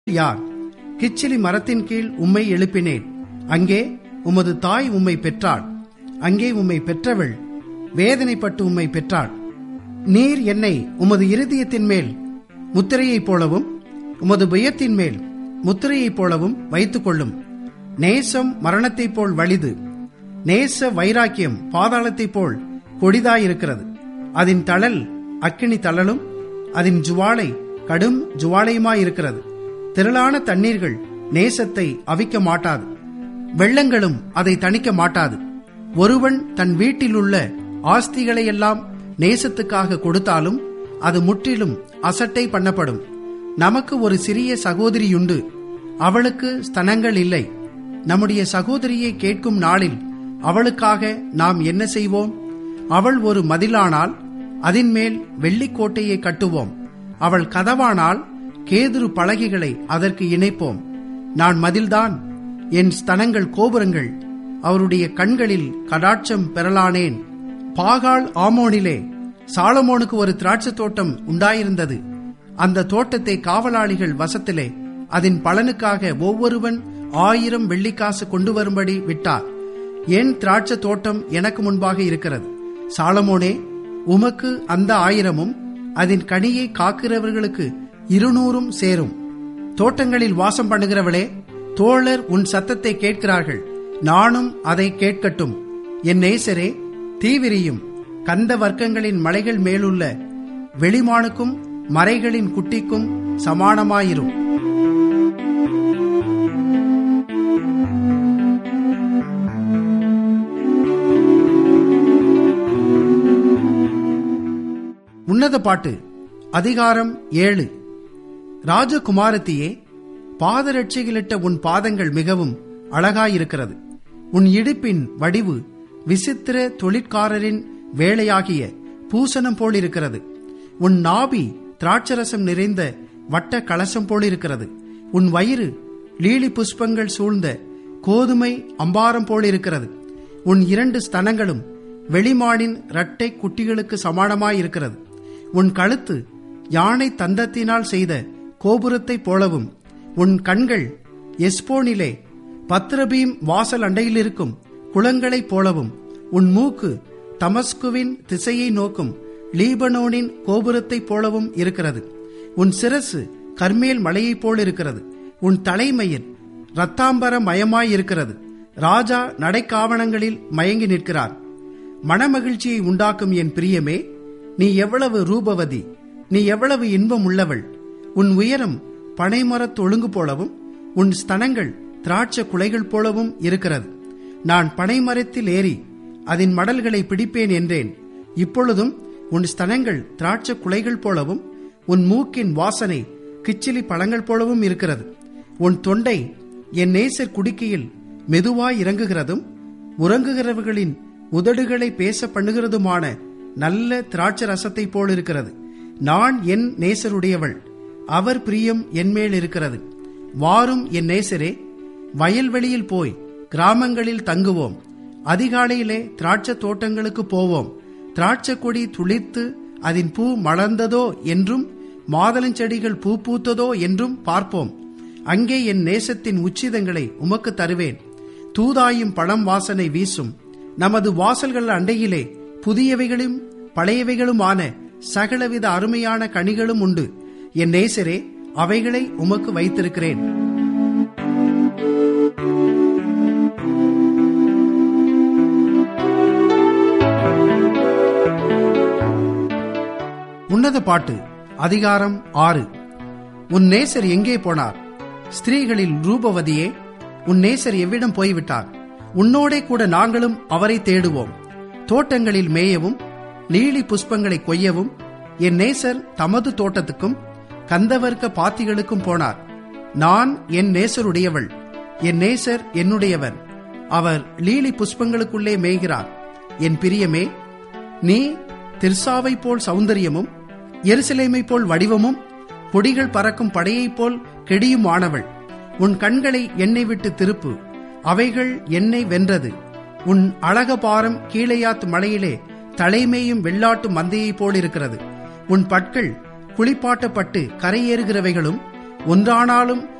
யார் கிச்சிலி மரத்தின் கீழ் உம்மை எழுப்பினேன் அங்கே உமது தாய் உம்மை பெற்றாள் அங்கே உம்மை பெற்றவள் வேதனைப்பட்டு உம்மை பெற்றாள் நீர் என்னை உமது இருதயத்தின் மேல் முத்திரையைப் போலவும் உமது புயத்தின் மேல் முத்திரையைப் போலவும் வைத்துக் கொள்ளும் நேசம் மரணத்தைப் போல் வலிது நேச வைராக்கியம் பாதாளத்தைப் போல் கொடிதாயிருக்கிறது அதன் தழல் அக்கினி தழலும் அதன் ஜுவாலை கடும் ஜுவாலையுமாயிருக்கிறது திரளான தண்ணீர்கள் நேசத்தை அவிக்க மாட்டாது வெள்ளங்களும் அதை தணிக்க மாட்டாது ஒருவன் தன் வீட்டிலுள்ள ஆஸ்திகளையெல்லாம் நேசத்துக்காக கொடுத்தாலும் அது முற்றிலும் அசட்டை பண்ணப்படும் நமக்கு ஒரு சிறிய சகோதரியுண்டு அவளுக்கு ஸ்தனங்கள் இல்லை நம்முடைய சகோதரியை கேட்கும் நாளில் அவளுக்காக நாம் என்ன செய்வோம் அவள் ஒரு மதிலானால் அதின் மேல் வெள்ளிக்கோட்டையை கட்டுவோம் அவள் கதவானால் கேதுரு பலகைகளை அதற்கு இணைப்போம் நான் மதில்தான் என் ஸ்தனங்கள் கோபுரங்கள் அவருடைய கண்களில் கடாட்சம் பெறலானேன் பாகால் ஆமோனிலே சாலமோனுக்கு ஒரு திராட்சை தோட்டம் உண்டாயிருந்தது அந்த தோட்டத்தை காவலாளிகள் வசத்திலே அதன் பலனுக்காக ஒவ்வொருவன் ஆயிரம் வெள்ளிக்காசு கொண்டு வரும்படி விட்டார் என் திராட்சை தோட்டம் எனக்கு முன்பாக இருக்கிறது சாலமோனே உமக்கு அந்த ஆயிரமும் அதன் கனியை காக்கிறவர்களுக்கு இருநூறும் சேரும் தோட்டங்களில் வாசம் பண்ணுகிறவளே தோழர் உன் சத்தத்தை கேட்கிறார்கள் நானும் அதை கேட்கட்டும் என் நேசரே தீவிரியும் கந்த வர்க்கங்களின் மலைகள் மேலுள்ள வெளிமானுக்கும் மறைகளின் குட்டிக்கும் சமானமாயிரும் உன்னத பாட்டு அதிகாரம் ஏழு ராஜகுமாரத்தியே பாதரட்சிகளிட்ட உன் பாதங்கள் மிகவும் அழகாயிருக்கிறது உன் இடுப்பின் வடிவு விசித்திர தொழிற்காரரின் வேலையாகிய பூசணம் போல் இருக்கிறது உன் நாபி திராட்சரசம் நிறைந்த வட்ட கலசம் போல் இருக்கிறது உன் வயிறு லீலி புஷ்பங்கள் சூழ்ந்த கோதுமை அம்பாரம் போல் இருக்கிறது உன் இரண்டு ஸ்தனங்களும் வெளிமானின் இரட்டை குட்டிகளுக்கு சமானமாயிருக்கிறது உன் கழுத்து யானை தந்தத்தினால் செய்த கோபுரத்தைப் போலவும் உன் கண்கள் எஸ்போனிலே பத்ரபீம் வாசல் அண்டையில் இருக்கும் குளங்களைப் போலவும் உன் மூக்கு தமஸ்குவின் திசையை நோக்கும் லீபனோனின் கோபுரத்தைப் போலவும் இருக்கிறது உன் சிரசு கர்மேல் மலையைப் போல் இருக்கிறது உன் தலைமயிர் ரத்தாம்பர மயமாயிருக்கிறது ராஜா நடைக்காவணங்களில் மயங்கி நிற்கிறார் மனமகிழ்ச்சியை உண்டாக்கும் என் பிரியமே நீ எவ்வளவு ரூபவதி நீ எவ்வளவு இன்பம் உள்ளவள் உன் உயரம் பனைமரத் ஒழுங்கு போலவும் உன் ஸ்தனங்கள் திராட்ச குலைகள் போலவும் இருக்கிறது நான் பனைமரத்தில் ஏறி அதன் மடல்களை பிடிப்பேன் என்றேன் இப்பொழுதும் உன் ஸ்தனங்கள் திராட்ச குலைகள் போலவும் உன் மூக்கின் வாசனை கிச்சிலி பழங்கள் போலவும் இருக்கிறது உன் தொண்டை என் நேசர் குடிக்கையில் மெதுவாய் இறங்குகிறதும் உறங்குகிறவர்களின் உதடுகளை பேச பண்ணுகிறதுமான நல்ல திராட்ச ரசத்தை போல் இருக்கிறது நான் என் நேசருடையவள் அவர் பிரியம் என்மேல் இருக்கிறது வாரும் என் நேசரே வயல்வெளியில் போய் கிராமங்களில் தங்குவோம் அதிகாலையிலே திராட்சை தோட்டங்களுக்கு போவோம் திராட்சை கொடி துளித்து அதன் பூ மலர்ந்ததோ என்றும் மாதளஞ்செடிகள் பூ பூத்ததோ என்றும் பார்ப்போம் அங்கே என் நேசத்தின் உச்சிதங்களை உமக்கு தருவேன் தூதாயும் பழம் வாசனை வீசும் நமது வாசல்கள் அண்டையிலே புதியவைகளும் பழையவைகளுமான சகலவித அருமையான கனிகளும் உண்டு என் நேசரே அவைகளை உமக்கு வைத்திருக்கிறேன் உன்னத பாட்டு அதிகாரம் ஆறு உன் நேசர் எங்கே போனார் ஸ்திரீகளில் ரூபவதியே உன் நேசர் எவ்விடம் போய்விட்டார் உன்னோடே கூட நாங்களும் அவரை தேடுவோம் தோட்டங்களில் மேயவும் லீலி புஷ்பங்களை கொய்யவும் என் நேசர் தமது தோட்டத்துக்கும் கந்தவர்க்க பாத்திகளுக்கும் போனார் நான் என் நேசருடையவள் என் நேசர் என்னுடையவன் அவர் லீலி புஷ்பங்களுக்குள்ளே மேய்கிறார் என் பிரியமே நீ திர்சாவை போல் சௌந்தரியமும் எருசலேமை போல் வடிவமும் கொடிகள் பறக்கும் படையைப் போல் கெடியும் ஆனவள் உன் கண்களை என்னை விட்டு திருப்பு அவைகள் என்னை வென்றது உன் அழகபாரம் கீழையாத் மலையிலே தலைமையும் வெள்ளாட்டு மந்தையைப் போல் இருக்கிறது உன் பற்கள் குளிப்பாட்டப்பட்டு கரையேறுகிறவைகளும் ஒன்றானாலும்